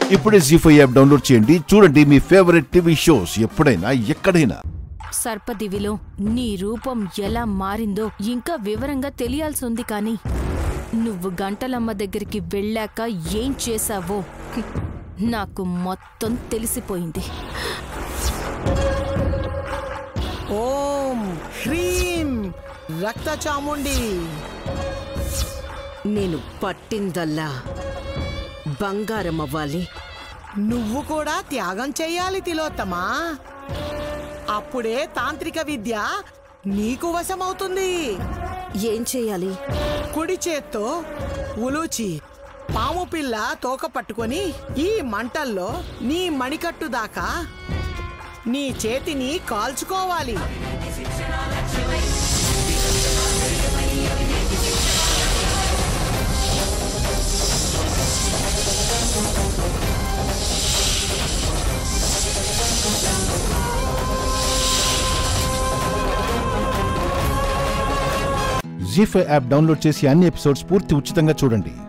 ఇప్పుడే G five app download చేయండి చూడండి మీ ఫేవరెట్ టీవీ షోస్ ఎప్పుడైనా ఎక్కడైనా సర్పదివిలో నీ రూపం ఎలా మారిందో ఇంకా వివరంగా తెలియాల్సి ఉంది కానీ నువ్వు గంటలమ్మ దగ్గరికి వెళ్ళాక ఏం చేశావో హ్మ్, నాకు మొత్తం తెలిసిపోయింది ఓం హ్రీం రక్త చాముండి నేను పట్టిందల్లా బంగారం అవ్వాలి నువ్వు కూడా త్యాగం చెయ్యాలి తిలోత్తమా అప్పుడే తాంత్రిక విద్య నీకు వశమవుతుంది ఏం చేయాలి కుడి చేత్తో ఉలూచి పాము పిల్ల తోక పట్టుకొని ఈ మంటల్లో నీ మణికట్టు దాకా నీ చేతిని కాల్చుకోవాలి జీ ఫైవ్ యాప్ డౌన్లోడ్ చేసి అన్ని ఎపిసోడ్స్ పూర్తి ఉచితంగా చూడండి